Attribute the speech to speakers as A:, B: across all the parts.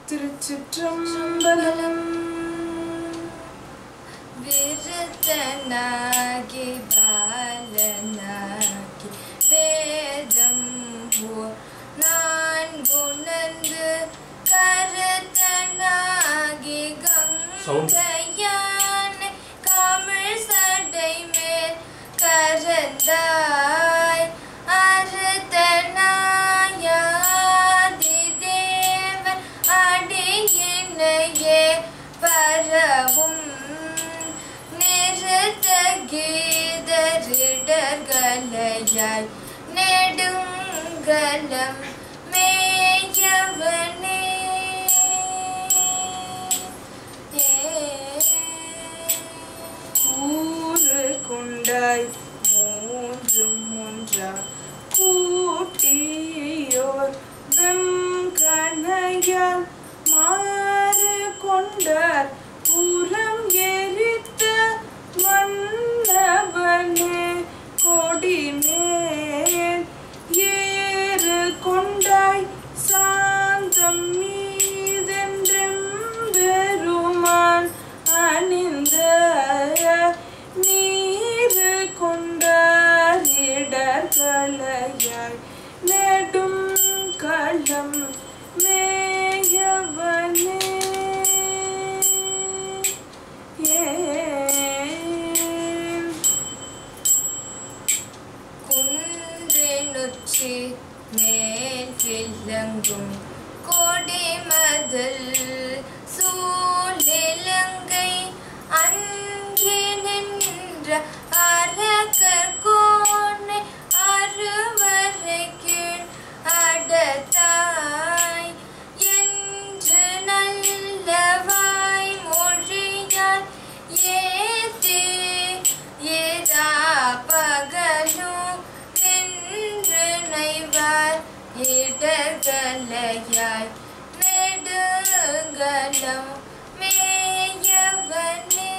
A: திருச்சிற்றம்பலம்
B: விருத்தனாகி பாலனாகி வேதம் ஓர் நான் உணர்ந்து கருத்தனாகி கங்கையானை கமிழ் சடை மேல் கரந்தாய் அறுத்தனாயாதி தேவன் அடியினையே பரவும் நிறுத்த கீதரிடர்களையாய் நெடுங்கலம் மேயவனே
A: கூறு கொண்டாய் மூன்று மூன்றா கூட்டியோர் வெங்கணையால் மாறு கொண்டார் புறம் எரித்த மன்னவனே கொடிமேல் ஏறு கொண்டாய் சாந்தம் மீதென்றெம்பெருமான் அணிந்த நீரு கொண்டார் இடர்களையாய் நெடும் களம் மேயவனே ஏன்
B: குன்றினுச்சி மேல் விளங்கும் கொடிமதில் சூழிலங்கை அங்கே நின்ற அரக்கோனை அறுவரை கீழ் அடத்தாய் என்று நல்லவாய் மொழியால் ஏத்தி ஏதா பகலும் நின்று நைவார் இடர்களையாய் நெடுங்கலம் மேயவனே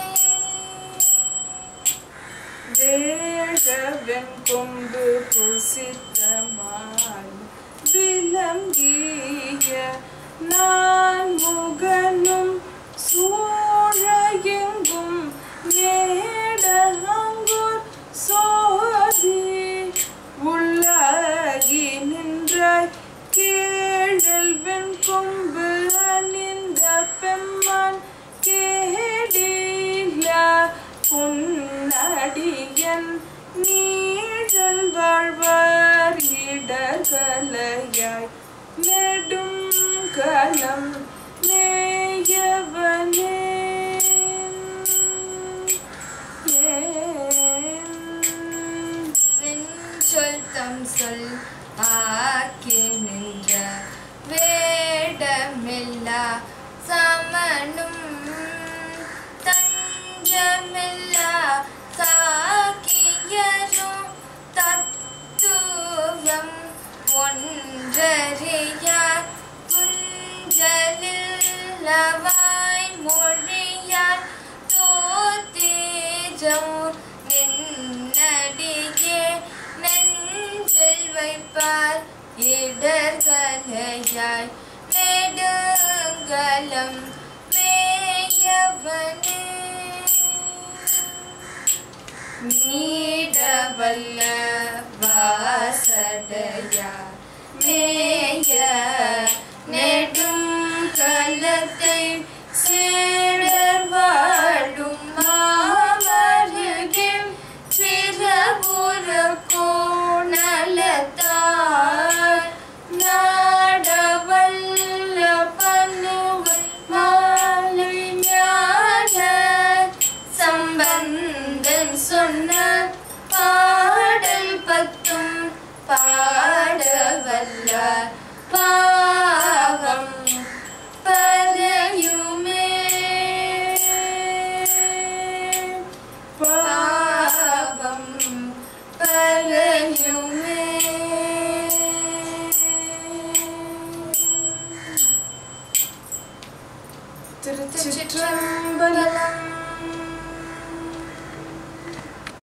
A: வேழவன் கொம்பு பொசித்தமாய் விளங்கிய நான் முகனும் சூழயெங்கும் நேடங்கூர் சோதி உள்ளாகி நின்றாய் கேழல் வெண் கொம்பு அணிந்த பெம்மான் கேடிலா பொன்னடியன் நீழல் வாழ்வார் இடர்களையாய் நெடும் களம் மேயவனே ஏன்
B: வெஞ்சொல் தம் சொல் ஆக்கி நின்ற வேடமில்லா சமனும் தஞ்சமில்லா சாக்கியரும் தத்துவம் ஒன்றறியார் துஞ்சலில்லவாய் மொழியார் தோத்தேஜம் நின்னடியே நெஞ்சில் வைப்பார் இடர்களையாய் நெடுங்கலம் மேயவனே நீடவல்ல வாசடையா மேய நெடும் கலத்தை சேடர் வாழும் மாமருகில் சிறபுற கோணலத்தார் நாடவல்ல பண்ணுவல் மாலை ஞான சம்பந்தன் சொன்ன பாடல் பத்தும் பாடவல்ல பாவம் பரையுமே பாவம் பரையுமே
A: திருச்சிற்றம்பலம்